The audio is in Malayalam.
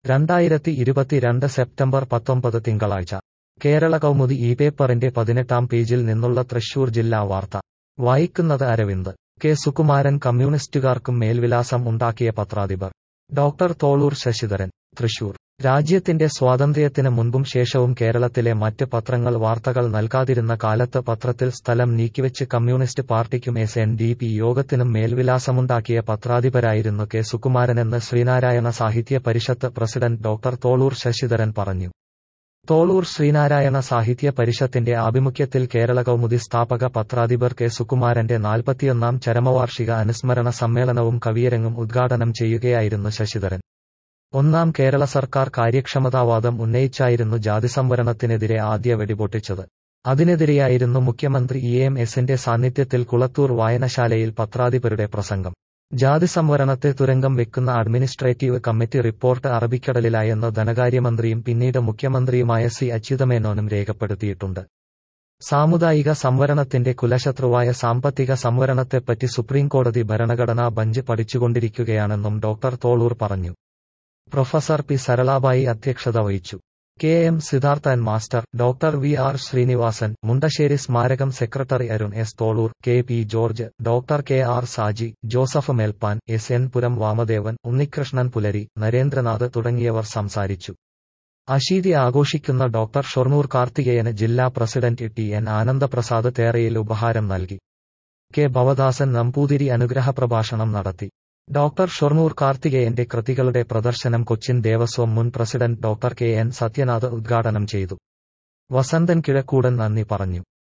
രണ്ടായിരത്തി ഇരുപത്തിരണ്ട് സെപ്റ്റംബർ പത്തൊമ്പത് തിങ്കളാഴ്ച കേരള കൗമുദി ഈ പേപ്പറിന്റെ പതിനെട്ടാം പേജിൽ നിന്നുള്ള തൃശൂർ ജില്ലാ വാർത്ത വായിക്കുന്നത് അരവിന്ദ് കെ സുകുമാരൻ കമ്മ്യൂണിസ്റ്റുകാർക്കും മേൽവിലാസം ഉണ്ടാക്കിയ പത്രാധിപർ ഡോക്ടർ തോളൂർ ശശിധരൻ തൃശൂർ രാജ്യത്തിന്റെ സ്വാതന്ത്ര്യത്തിന് മുൻപും ശേഷവും കേരളത്തിലെ മറ്റ് പത്രങ്ങൾ വാർത്തകൾ നൽകാതിരുന്ന കാലത്ത് പത്രത്തിൽ സ്ഥലം നീക്കിവെച്ച് കമ്മ്യൂണിസ്റ്റ് പാർട്ടിക്കും എസ് എൻ ഡി പി യോഗത്തിനും മേൽവിലാസമുണ്ടാക്കിയ പത്രാധിപരായിരുന്നു കെ സുകുമാരനെന്ന് ശ്രീനാരായണ സാഹിത്യ പരിഷത്ത് പ്രസിഡന്റ് ഡോക്ടർ തോളൂർ ശശിധരൻ പറഞ്ഞു തോളൂർ ശ്രീനാരായണ സാഹിത്യ പരിഷത്തിന്റെ ആഭിമുഖ്യത്തിൽ കേരള കൗമുദി സ്ഥാപക പത്രാധിപർ കെ സുകുമാരന്റെ നാൽപ്പത്തിയൊന്നാം ചരമവാർഷിക അനുസ്മരണ സമ്മേളനവും കവിയരങ്ങും ഉദ്ഘാടനം ചെയ്യുകയായിരുന്നു ശശിധരൻ ഒന്നാം കേരള സർക്കാർ കാര്യക്ഷമതാവാദം ഉന്നയിച്ചായിരുന്നു ജാതിസംവരണത്തിനെതിരെ ആദ്യ വെടിപൊട്ടിച്ചത് അതിനെതിരെയായിരുന്നു മുഖ്യമന്ത്രി ഇ എം എസിന്റെ സാന്നിധ്യത്തിൽ കുളത്തൂർ വായനശാലയിൽ പത്രാധിപരുടെ പ്രസംഗം ജാതിസംവരണത്തെ തുരങ്കം വെക്കുന്ന അഡ്മിനിസ്ട്രേറ്റീവ് കമ്മിറ്റി റിപ്പോർട്ട് അറബിക്കടലിലായെന്ന് ധനകാര്യമന്ത്രിയും പിന്നീട് മുഖ്യമന്ത്രിയുമായ സി അച്യുതമേനോനും രേഖപ്പെടുത്തിയിട്ടുണ്ട് സാമുദായിക സംവരണത്തിന്റെ കുലശത്രുവായ സാമ്പത്തിക സംവരണത്തെപ്പറ്റി സുപ്രീംകോടതി ഭരണഘടനാ ബഞ്ച് പഠിച്ചുകൊണ്ടിരിക്കുകയാണെന്നും ഡോക്ടർ തോളൂർ പറഞ്ഞു പ്രൊഫസർ പി സരളാബായി അധ്യക്ഷത വഹിച്ചു K M Siddharthan master doctor V R Srinivasan Mundassery സ്മാരകം secretary Arun S Tholur K P George doctor K R Saji Joseph മേൽപ്പാൻ എസ് എൻ പുരം വാമദേവൻ ഉണ്ണികൃഷ്ണൻ പുലരി നരേന്ദ്രനാഥ് തുടങ്ങിയവർ സംസാരിച്ചു അശീതി ആഘോഷിക്കുന്ന ഡോക്ടർ ഷൊർണൂർ കാർത്തികേയന് ജില്ലാ പ്രസിഡന്റ് ടി എൻ ആനന്ദപ്രസാദ് തേറയിൽ ഉപഹാരം നൽകി കെ ഭവദാസൻ നമ്പൂതിരി അനുഗ്രഹ പ്രഭാഷണം നടത്തി ഡോക്ടർ ഷൊർണൂർ കാർത്തികേയന്റെ കൃതികളുടെ പ്രദർശനം കൊച്ചിൻ ദേവസ്വം മുൻ president doctor K N Sathyanath ഉദ്ഘാടനം ചെയ്തു വസന്തൻ കിഴക്കൂടൻ നന്ദി പറഞ്ഞു